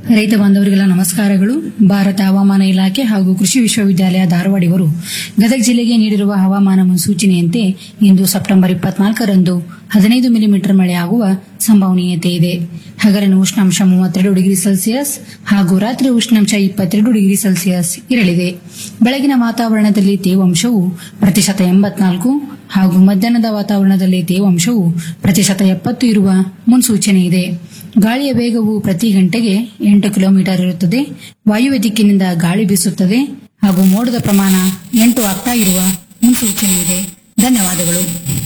ರೈತ ಬಾಂಧವರಿಗೆಲ್ಲ ನಮಸ್ಕಾರಗಳು ಭಾರತ ಹವಾಮಾನ ಇಲಾಖೆ ಹಾಗೂ ಕೃಷಿ ವಿಶ್ವವಿದ್ಯಾಲಯ ಧಾರವಾಡ ಇವರು ಗದಗ ಜಿಲ್ಲೆಗೆ ನೀಡಿರುವ ಹವಾಮಾನ ಮುನ್ಸೂಚನೆಯಂತೆ ಇಂದು ಸೆಪ್ಟೆಂಬರ್ ಇಪ್ಪತ್ನಾಲ್ಕರಂದು ಹದಿನೈದು ಮಿಲಿಮೀಟರ್ ಮಳೆಯಾಗುವ ಸಂಭವನೀಯತೆ ಇದೆ ಹಗಲಿನ ಉಷ್ಣಾಂಶ ಮೂವತ್ತೆರಡು ಡಿಗ್ರಿ ಸೆಲ್ಸಿಯಸ್ ಹಾಗೂ ರಾತ್ರಿ ಉಷ್ಣಾಂಶ ಇಪ್ಪತ್ತೆರಡು ಡಿಗ್ರಿ ಸೆಲ್ಸಿಯಸ್ ಇರಲಿದೆ ಬೆಳಗಿನ ವಾತಾವರಣದಲ್ಲಿ ತೇವಾಂಶವು ಪ್ರತಿಶತ ಎಂಬತ್ನಾಲ್ಕು ಹಾಗೂ ಮಧ್ಯಾಹ್ನದ ವಾತಾವರಣದಲ್ಲಿ ತೇವಾಂಶವು ಪ್ರತಿಶತ ಎಪ್ಪತ್ತು ಇರುವ ಮುನ್ಸೂಚನೆ ಇದೆ ಗಾಳಿಯ ವೇಗವು ಪ್ರತಿ ಗಂಟೆಗೆ ಎಂಟು ಕಿಲೋಮೀಟರ್ ಇರುತ್ತದೆ ವಾಯುವ್ಯ ದಿಕ್ಕಿನಿಂದ ಗಾಳಿ ಬೀಸುತ್ತದೆ ಹಾಗೂ ಮೋಡದ ಪ್ರಮಾಣ ಎಂಟು ಆಗ್ತಾ ಇರುವ ಮುನ್ಸೂಚನೆ ಇದೆ ಧನ್ಯವಾದಗಳು